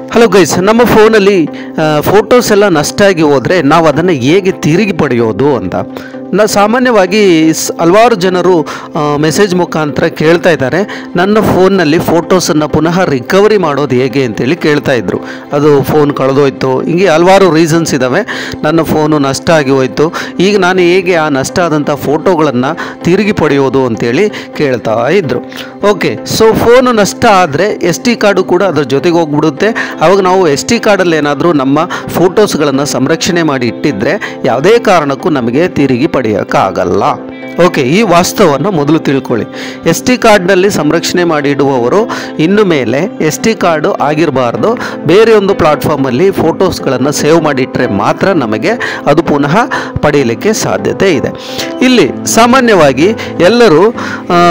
hello guys ನಮ್ಮ ಫೋನಲ್ಲಿ photos ಎಲ್ಲ ನಷ್ಟ ಆಗಿ ಹೋದರೆ ನಾವು ಅದನ್ನು ಹೇಗೆ ತಿರುಗಿ ಪಡೆಯೋದು ಅಂತ ನ ಸಾಮಾನ್ಯವಾಗಿ ಸ್- ಹಲವಾರು ಜನರು ಮೆಸೇಜ್ ಮುಖಾಂತರ ಕೇಳ್ತಾ ಇದ್ದಾರೆ ನನ್ನ ಫೋನ್ನಲ್ಲಿ ಫೋಟೋಸನ್ನು ಪುನಃ ರಿಕವರಿ ಮಾಡೋದು ಹೇಗೆ ಅಂತೇಳಿ ಕೇಳ್ತಾ ಇದ್ರು ಅದು ಫೋನ್ ಕಳೆದೋಯ್ತು ಹಿಂಗೆ ಹಲವಾರು ರೀಸನ್ಸ್ ಇದ್ದಾವೆ ನನ್ನ ಫೋನು ನಷ್ಟ ಆಗಿ ಹೋಯ್ತು ಈಗ ನಾನು ಹೇಗೆ ಆ ನಷ್ಟ ಆದಂಥ ಫೋಟೋಗಳನ್ನು ತಿರುಗಿ ಪಡೆಯೋದು ಅಂತೇಳಿ ಕೇಳ್ತಾ ಇದ್ರು ಓಕೆ ಸೊ ಫೋನು ನಷ್ಟ ಆದರೆ ಎಸ್ ಟಿ ಕಾರ್ಡು ಕೂಡ ಅದ್ರ ಜೊತೆಗೆ ಹೋಗ್ಬಿಡುತ್ತೆ ಅವಾಗ ನಾವು ಎಸ್ ಟಿ ಕಾರ್ಡಲ್ಲಿ ಏನಾದರೂ ನಮ್ಮ ಫೋಟೋಸ್ಗಳನ್ನು ಸಂರಕ್ಷಣೆ ಮಾಡಿ ಇಟ್ಟಿದ್ರೆ ಯಾವುದೇ ಕಾರಣಕ್ಕೂ ನಮಗೆ ತಿರುಗಿ ಪಡೆಯೋಕ್ಕಾಗಲ್ಲ ಓಕೆ ಈ ವಾಸ್ತವವನ್ನು ಮೊದಲು ತಿಳ್ಕೊಳ್ಳಿ ಎಸ್ ಟಿ ಕಾರ್ಡ್ನಲ್ಲಿ ಸಂರಕ್ಷಣೆ ಮಾಡಿ ಇಡುವವರು ಇನ್ನು ಮೇಲೆ ಎಸ್ ಟಿ ಕಾರ್ಡು ಆಗಿರಬಾರ್ದು ಬೇರೆ ಒಂದು ಪ್ಲಾಟ್ಫಾರ್ಮಲ್ಲಿ ಫೋಟೋಸ್ಗಳನ್ನು ಸೇವ್ ಮಾಡಿಟ್ರೆ ಮಾತ್ರ ನಮಗೆ ಅದು ಪುನಃ ಪಡೆಯಲಿಕ್ಕೆ ಸಾಧ್ಯತೆ ಇದೆ ಇಲ್ಲಿ ಸಾಮಾನ್ಯವಾಗಿ ಎಲ್ಲರೂ ಆ,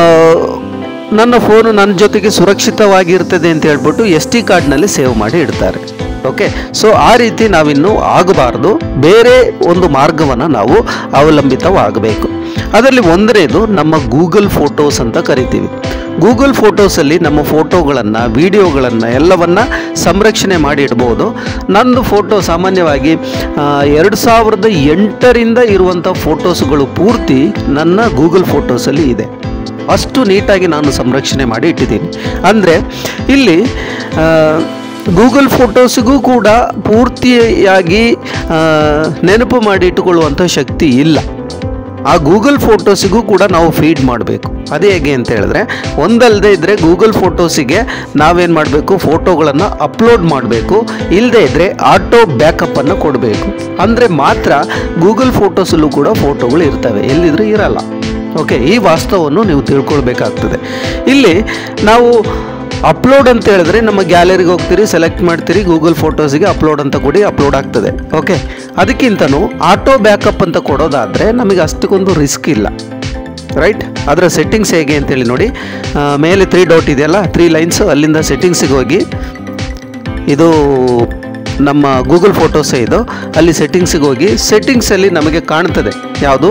ನನ್ನ ಫೋನು ನನ್ನ ಜೊತೆಗೆ ಸುರಕ್ಷಿತವಾಗಿರ್ತದೆ ಅಂತ ಹೇಳ್ಬಿಟ್ಟು ಎಸ್ ಟಿ ಕಾರ್ಡ್ನಲ್ಲಿ ಸೇವ್ ಮಾಡಿ ಇಡ್ತಾರೆ ಓಕೆ ಸೊ ಆ ರೀತಿ ನಾವಿನ್ನೂ ಆಗಬಾರ್ದು ಬೇರೆ ಒಂದು ಮಾರ್ಗವನ್ನು ನಾವು ಅವಲಂಬಿತವಾಗಬೇಕು ಅದರಲ್ಲಿ ಒಂದನೇದು ನಮ್ಮ ಗೂಗಲ್ ಫೋಟೋಸ್ ಅಂತ ಕರಿತೀವಿ ಗೂಗಲ್ ಫೋಟೋಸಲ್ಲಿ ನಮ್ಮ ಫೋಟೋಗಳನ್ನು ವಿಡಿಯೋಗಳನ್ನು ಎಲ್ಲವನ್ನು ಸಂರಕ್ಷಣೆ ಮಾಡಿ ಇಡ್ಬೋದು ನಂದು ಫೋಟೋ ಸಾಮಾನ್ಯವಾಗಿ ಆ, ಎರಡು ಸಾವಿರದ ಎಂಟರಿಂದ ಇರುವಂಥ ಫೋಟೋಸ್ಗಳು ಪೂರ್ತಿ ನನ್ನ ಗೂಗಲ್ ಫೋಟೋಸಲ್ಲಿ ಇದೆ ಅಷ್ಟು ನೀಟಾಗಿ ನಾನು ಸಂರಕ್ಷಣೆ ಮಾಡಿ ಇಟ್ಟಿದ್ದೀನಿ ಅಂದರೆ ಇಲ್ಲಿ ಆ, ಗೂಗಲ್ ಫೋಟೋಸಿಗೂ ಕೂಡ ಪೂರ್ತಿಯಾಗಿ ಆ, ನೆನಪು ಮಾಡಿ ಇಟ್ಟುಕೊಳ್ಳುವಂಥ ಶಕ್ತಿ ಇಲ್ಲ ಆ ಗೂಗಲ್ ಫೋಟೋಸಿಗೂ ಕೂಡ ನಾವು ಫೀಡ್ ಮಾಡಬೇಕು ಅದೇ ಹೇಗೆ ಅಂತ ಹೇಳಿದ್ರೆ ಒಂದಲ್ಲದೆ ಇದ್ದರೆ ಗೂಗಲ್ ಫೋಟೋಸಿಗೆ ನಾವೇನು ಮಾಡಬೇಕು ಫೋಟೋಗಳನ್ನು ಅಪ್ಲೋಡ್ ಮಾಡಬೇಕು ಇಲ್ಲದೇ ಇದ್ದರೆ ಆಟೋ ಬ್ಯಾಕಪ್ಪನ್ನು ಕೊಡಬೇಕು ಅಂದರೆ ಮಾತ್ರ ಗೂಗಲ್ ಫೋಟೋಸಲ್ಲೂ ಕೂಡ ಫೋಟೋಗಳು ಇರ್ತವೆ ಎಲ್ಲಿದ್ರೂ ಇರಲ್ಲ ಓಕೆ ಈ ವಾಸ್ತವವನ್ನು ನೀವು ತಿಳ್ಕೊಳ್ಬೇಕಾಗ್ತದೆ ಇಲ್ಲಿ ನಾವು ಅಪ್ಲೋಡ್ ಅಂತ ಹೇಳಿದ್ರೆ ನಮ್ಮ ಗ್ಯಾಲರಿಗೆ ಹೋಗ್ತೀರಿ ಸೆಲೆಕ್ಟ್ ಮಾಡ್ತೀರಿ ಗೂಗಲ್ ಫೋಟೋಸಿಗೆ ಅಪ್ಲೋಡ್ ಅಂತ ಕೊಡಿ ಅಪ್ಲೋಡ್ ಆಗ್ತದೆ ಓಕೆ ಅದಕ್ಕಿಂತನೂ ಆಟೋ ಬ್ಯಾಕಪ್ ಅಂತ ಕೊಡೋದಾದರೆ ನಮಗೆ ಅಷ್ಟಕ್ಕೊಂದು ರಿಸ್ಕ್ ಇಲ್ಲ ರೈಟ್ ಅದರ ಸೆಟ್ಟಿಂಗ್ಸ್ ಹೇಗೆ ಅಂತೇಳಿ ನೋಡಿ ಆ, ಮೇಲೆ ತ್ರೀ ಡಾಟ್ ಇದೆಯಲ್ಲ ತ್ರೀ ಲೈನ್ಸು ಅಲ್ಲಿಂದ ಸೆಟ್ಟಿಂಗ್ಸಿಗೆ ಹೋಗಿ ಇದು ನಮ್ಮ ಗೂಗಲ್ ಫೋಟೋಸೇ ಇದು ಅಲ್ಲಿ ಸೆಟ್ಟಿಂಗ್ಸಿಗೆ ಹೋಗಿ ಸೆಟ್ಟಿಂಗ್ಸಲ್ಲಿ ನಮಗೆ ಕಾಣ್ತದೆ ಯಾವುದು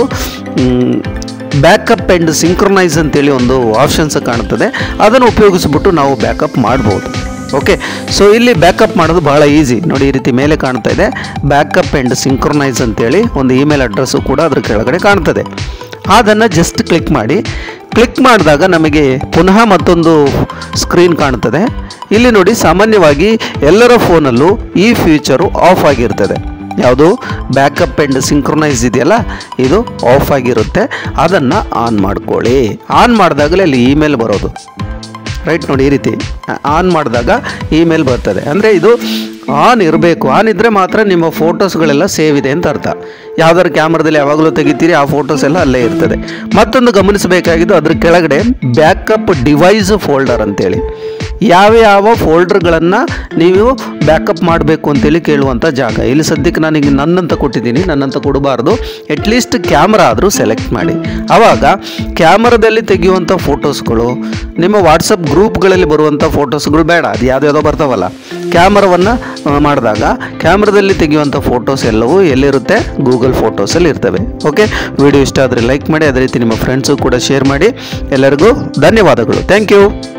ಬ್ಯಾಕಪ್ ಆ್ಯಂಡ್ ಸಿಂಕ್ರೊನೈಸ್ ಅಂತೇಳಿ ಒಂದು ಆಪ್ಷನ್ಸ್ ಕಾಣ್ತದೆ ಅದನ್ನು ಉಪಯೋಗಿಸ್ಬಿಟ್ಟು ನಾವು ಬ್ಯಾಕಪ್ ಮಾಡ್ಬೋದು ಓಕೆ ಸೊ ಇಲ್ಲಿ ಬ್ಯಾಕಪ್ ಮಾಡೋದು ಬಹಳ ಈಸಿ ನೋಡಿ ಈ ರೀತಿ ಮೇಲೆ ಕಾಣ್ತಾ ಇದೆ ಬ್ಯಾಕಪ್ ಆ್ಯಂಡ್ ಸಿಂಕ್ರೊನೈಸ್ ಅಂತೇಳಿ ಒಂದು ಇಮೇಲ್ ಅಡ್ರೆಸ್ಸು ಕೂಡ ಅದ್ರ ಕೆಳಗಡೆ ಕಾಣ್ತದೆ ಅದನ್ನು ಜಸ್ಟ್ ಕ್ಲಿಕ್ ಮಾಡಿ ಕ್ಲಿಕ್ ಮಾಡಿದಾಗ ನಮಗೆ ಪುನಃ ಮತ್ತೊಂದು ಸ್ಕ್ರೀನ್ ಕಾಣ್ತದೆ ಇಲ್ಲಿ ನೋಡಿ ಸಾಮಾನ್ಯವಾಗಿ ಎಲ್ಲರ ಫೋನಲ್ಲೂ ಈ ಫೀಚರು ಆಫ್ ಆಗಿರ್ತದೆ ಯಾವುದು ಬ್ಯಾಕಪ್ ಆ್ಯಂಡ್ ಸಿಂಕ್ರೊನೈಸ್ ಇದೆಯಲ್ಲ ಇದು ಆಫ್ ಆಗಿರುತ್ತೆ ಅದನ್ನು ಆನ್ ಮಾಡ್ಕೊಳ್ಳಿ ಆನ್ ಮಾಡಿದಾಗಲೇ ಅಲ್ಲಿ ಇಮೇಲ್ ಬರೋದು ರೈಟ್ ನೋಡಿ ಈ ರೀತಿ ಆನ್ ಮಾಡಿದಾಗ ಇಮೇಲ್ ಬರ್ತದೆ ಅಂದರೆ ಇದು ಆನ್ ಇರಬೇಕು ಆನ್ ಇದ್ದರೆ ಮಾತ್ರ ನಿಮ್ಮ ಫೋಟೋಸ್ಗಳೆಲ್ಲ ಸೇವ್ ಇದೆ ಅಂತ ಅರ್ಥ ಯಾವ್ದಾದ್ರು ಕ್ಯಾಮ್ರಾದಲ್ಲಿ ಯಾವಾಗಲೂ ತೆಗಿತೀರಿ ಆ ಫೋಟೋಸ್ ಎಲ್ಲ ಅಲ್ಲೇ ಇರ್ತದೆ ಮತ್ತೊಂದು ಗಮನಿಸಬೇಕಾಗಿದ್ದು ಅದ್ರ ಕೆಳಗಡೆ ಬ್ಯಾಕಪ್ ಡಿವೈಸ್ ಫೋಲ್ಡರ್ ಅಂತೇಳಿ ಯಾವ ಯಾವ ಫೋಲ್ಡರ್ಗಳನ್ನು ನೀವು ಬ್ಯಾಕಪ್ ಮಾಡಬೇಕು ಅಂತೇಳಿ ಕೇಳುವಂಥ ಜಾಗ ಇಲ್ಲಿ ಸದ್ಯಕ್ಕೆ ನಾನೀಗ ನನ್ನಂತ ಕೊಟ್ಟಿದ್ದೀನಿ ನನ್ನಂತ ಕೊಡಬಾರ್ದು ಅಟ್ಲೀಸ್ಟ್ ಕ್ಯಾಮ್ರಾ ಆದರೂ ಸೆಲೆಕ್ಟ್ ಮಾಡಿ ಆವಾಗ ಕ್ಯಾಮ್ರಾದಲ್ಲಿ ತೆಗೆಯುವಂಥ ಫೋಟೋಸ್ಗಳು ನಿಮ್ಮ ವಾಟ್ಸಪ್ ಗ್ರೂಪ್ಗಳಲ್ಲಿ ಬರುವಂಥ ಫೋಟೋಸ್ಗಳು ಬೇಡ ಅದು ಯಾವುದ್ಯಾವುದೋ ಬರ್ತಾವಲ್ಲ ಕ್ಯಾಮ್ರಾವನ್ನು ಮಾಡಿದಾಗ ಕ್ಯಾಮ್ರಾದಲ್ಲಿ ತೆಗೆಯುವಂಥ ಫೋಟೋಸ್ ಎಲ್ಲವೂ ಎಲ್ಲಿರುತ್ತೆ ಗೂಗಲ್ ಫೋಟೋಸಲ್ಲಿ ಇರ್ತವೆ ಓಕೆ ವಿಡಿಯೋ ಇಷ್ಟ ಆದರೆ ಲೈಕ್ ಮಾಡಿ ಅದೇ ರೀತಿ ನಿಮ್ಮ ಫ್ರೆಂಡ್ಸು ಕೂಡ ಶೇರ್ ಮಾಡಿ ಎಲ್ಲರಿಗೂ ಧನ್ಯವಾದಗಳು ಥ್ಯಾಂಕ್ ಯು